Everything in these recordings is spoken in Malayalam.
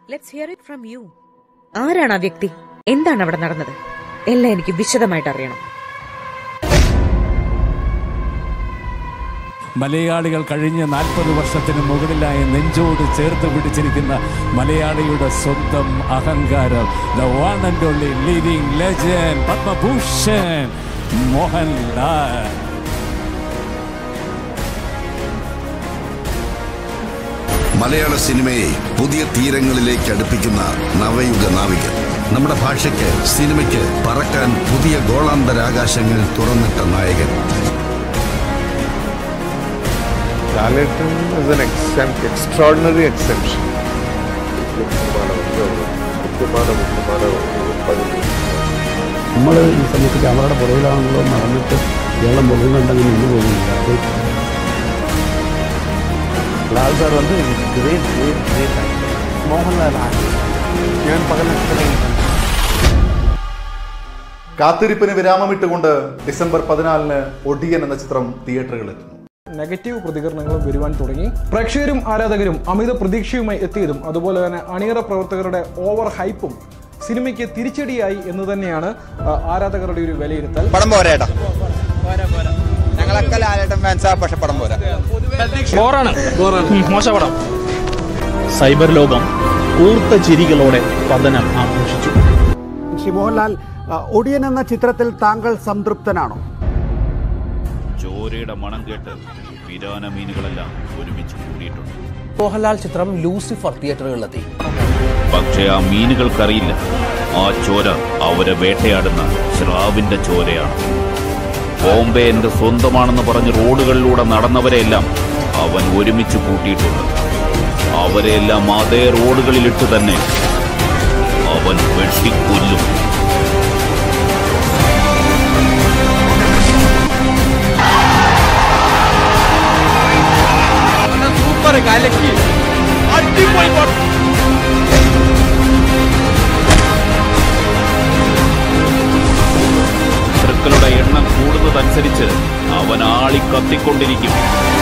Let's hear it from you ആരാണ് ആ വ്യക്തി എന്താണ് അവിടെ നടന്നത് എല്ലാം എനിക്ക് വിശദമായിട്ട് അറിയണം മലയാളികൾ കഴിഞ്ഞ നാൽപ്പത് വർഷത്തിന് മുകളിലായി നെഞ്ചോട് ചേർത്ത് പിടിച്ചിരിക്കുന്ന മലയാളിയുടെ സ്വന്തം അഹങ്കാരം the one and only leading legend Padma Bhushan Mohanlal മലയാള സിനിമയെ പുതിയ തീരങ്ങളിലേക്ക് അടുപ്പിക്കുന്ന നവയുഗ നാവികൻ നമ്മുടെ ഭാഷയ്ക്ക് സിനിമയ്ക്ക് പറക്കാൻ പുതിയ ഗോളാന്തരാകാശങ്ങൾ തുറന്നിട്ട നായകൻ Lalatan is an ex- extraordinary exception. നമ്മൾ ഈ സമയത്ത് ക്യാമറയുടെ പുറകിലാണല്ലോ നടന്നിട്ട് വെള്ളം മുഖം കണ്ടങ്ങനെ നിന്ന് പോകുന്നില്ല അത് ലാൽ സാർ வந்து கிரேட் கிரேட் கிரேட் മോഹൻലാൽ ഞാൻ പകൽ കാത്തിരിപ്പിന് വിരാമമിട്ടുകൊണ്ട് ഡിസംബർ പതിനാലിന് ഒടിയൻ എന്ന ചിത്രം തിയേറ്ററുകളിലെത്തുന്നു നെഗറ്റീവ് പ്രതികരണങ്ങളും വരുവാൻ തുടങ്ങി പ്രേക്ഷകരും ആരാധകരും അമിത പ്രതീക്ഷയുമായി എത്തിയതും അതുപോലെ തന്നെ അണിയറ പ്രവർത്തകരുടെ ഓവർ ഹൈപ്പും സിനിമയ്ക്ക് തിരിച്ചടിയായി എന്ന് തന്നെയാണ് ആ, ആരാധകരുടെ ഒരു വിലയിരുത്തൽ പടം പോരാ ഞങ്ങളൊക്കെ ലാലേട്ടൻ ഫാൻസാ പക്ഷെ പടം പോരാ സൈബർ ലോകം കൂർത്ത ചിരികളോടെ പതനം ആഘോഷിച്ചു ശ്രീ മോഹൻലാൽ ആ, ഒടിയൻ എന്ന ചിത്രത്തിൽ താങ്കൾ സംതൃപ്തനാണോ ചോരയുടെ മണം കേട്ട് പിരാന മീനുകളെല്ലാം ഒരുമിച്ച് കൂടിയിട്ടുണ്ട് മോഹൻലാൽ ചിത്രം ലൂസിഫർ തിയേറ്ററുകളിലെത്തി പക്ഷേ ആ മീനുകൾക്കറിയില്ല ആ ചോര അവരെ വേട്ടയാടുന്ന ശ്രാവിന്റെ ചോരയാണ് ബോംബെ എന്റെ സ്വന്തമാണെന്ന് പറഞ്ഞ് റോഡുകളിലൂടെ നടന്നവരെയെല്ലാം അവൻ ഒരുമിച്ച് കൂട്ടിയിട്ടുണ്ട് അവരെയെല്ലാം അതേ റോഡുകളിലിട്ട് തന്നെ അവൻ വെട്ടിക്കൊല്ലും സൂപ്പർ കലക്കി അടിപൊളി പടം ശത്രുക്കളുടെ എണ്ണം കൂടുന്നതനുസരിച്ച് അവൻ ആളി കത്തിക്കൊണ്ടിരിക്കും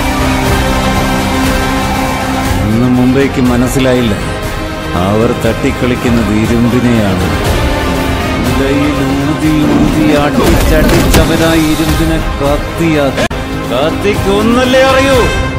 അന്ന് മുംബൈക്ക് മനസ്സിലായില്ല അവർ തട്ടിക്കളിക്കുന്നത് ഇരുമ്പിനെയാണ് ഉലയിൽ ഊതി ഊതി അടിച്ചടിച്ചവരാ ഇരുമ്പിനെ കത്തിയാക്കി കത്തിക്കൊന്നല്ലേ അറിയൂ